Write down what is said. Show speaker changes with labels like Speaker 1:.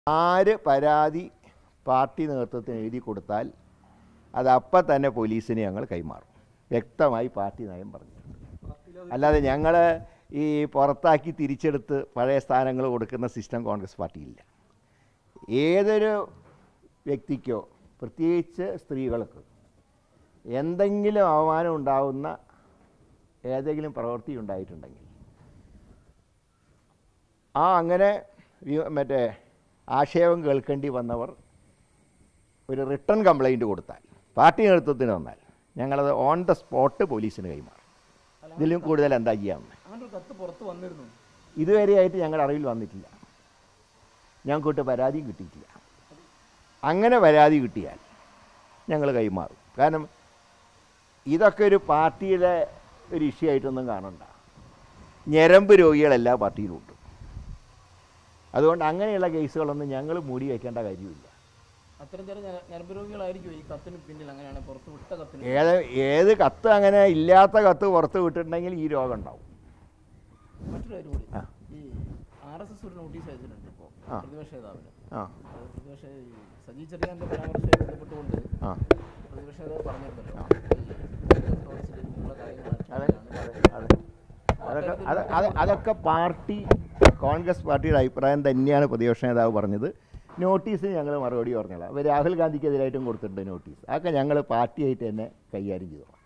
Speaker 1: ആര് പരാതി പാർട്ടി നേതൃത്വത്തിന് എഴുതി കൊടുത്താൽ അത് അപ്പം തന്നെ പോലീസിന് ഞങ്ങൾ കൈമാറും വ്യക്തമായി പാർട്ടി നയം പറഞ്ഞിട്ടുണ്ട് അല്ലാതെ ഞങ്ങൾ ഈ പുറത്താക്കി തിരിച്ചെടുത്ത് പഴയ സ്ഥാനങ്ങൾ കൊടുക്കുന്ന സിസ്റ്റം കോൺഗ്രസ് പാർട്ടിയില്ല ഏതൊരു വ്യക്തിക്കോ പ്രത്യേകിച്ച് സ്ത്രീകൾക്ക് എന്തെങ്കിലും അവമാനം ഉണ്ടാവുന്ന ഏതെങ്കിലും പ്രവൃത്തി ഉണ്ടായിട്ടുണ്ടെങ്കിൽ ആ അങ്ങനെ വി- മറ്റേ ആക്ഷേപം കേൾക്കേണ്ടി വന്നവർ ഒരു റിട്ടേൺ കംപ്ലൈൻറ്റ് കൊടുത്താൽ പാർട്ടി നേതൃത്വത്തിന് വന്നാൽ ഞങ്ങളത് ഓൺ ദ സ്പോട്ട് പോലീസിന് കൈമാറും ഇതിലും കൂടുതൽ എന്താ ചെയ്യാമെന്ന്
Speaker 2: അങ്ങനെ ഒരു കത്ത് പുറത്ത് വന്നിരുന്നു
Speaker 1: ഇതുവരെയായിട്ട് ഞങ്ങളുടെ അറിവിൽ വന്നിട്ടില്ല ഞങ്ങൾക്കൊട്ട് പരാതിയും കിട്ടിയിട്ടില്ല അങ്ങനെ പരാതി കിട്ടിയാൽ ഞങ്ങൾ കൈമാറും കാരണം ഇതൊക്കെ ഒരു പാർട്ടിയുടെ ഒരു ഇഷ്യൂ ആയിട്ടൊന്നും കാണണ്ട ഞരമ്പ് രോഗികൾ എല്ലാ പാർട്ടിയിലും ഉണ്ട് അതുകൊണ്ട് അങ്ങനെയുള്ള കേസുകളൊന്നും ഞങ്ങൾ മൂടി വയ്ക്കേണ്ട കാര്യമില്ല
Speaker 2: അത്തരം ചില ഞരമ്പ് രോഗികളായിരിക്കും ഈ കത്തിന് പിന്നിൽ അങ്ങനെയാണ് പുറത്ത് വിട്ട കത്തിന്
Speaker 1: ഏത് ഏത് കത്ത് അങ്ങനെ ഇല്ലാത്ത കത്ത് പുറത്ത് വിട്ടിട്ടുണ്ടെങ്കിൽ ഈ രോഗം ഉണ്ടാവും
Speaker 2: മറ്റൊരു കാര്യം കൂടി
Speaker 1: ആ.
Speaker 2: ഈ ആർ എസ് എസ് ഒരു നോട്ടീസ് അയച്ചിട്ടുണ്ട് ഇപ്പോൾ
Speaker 1: ആ.
Speaker 2: പ്രതിപക്ഷ നേതാവിന്
Speaker 1: ആ
Speaker 2: അത് പ്രതിപക്ഷ ഈ സജി ചെറിയാന്റെ പരാമർശവുമായി ബന്ധപ്പെട്ടുകൊണ്ട്
Speaker 1: ആ
Speaker 2: പ്രതിപക്ഷ നേതാവ് പറഞ്ഞിരുന്നല്ലോ ഈ ഇലക്ട്രോണിക്സിലുള്ള
Speaker 1: അതെ
Speaker 2: കാര്യങ്ങളാണ്
Speaker 1: അതെ അതെ അതൊക്കെ അത് അത് അതൊക്കെ പാർട്ടി കോൺഗ്രസ് പാർട്ടിയുടെ അഭിപ്രായം തന്നെയാണ് പ്രതിപക്ഷ നേതാവ് പറഞ്ഞത് നോട്ടീസിന് ഞങ്ങൾ മറുപടി പറഞ്ഞോളാം അപ്പോൾ രാഹുൽ ഗാന്ധിക്കെതിരായിട്ടും കൊടുത്തിട്ടുണ്ട് നോട്ടീസ് അതൊക്കെ ഞങ്ങൾ പാർട്ടിയായിട്ട് തന്നെ കൈകാര്യം ചെയ്തോളാം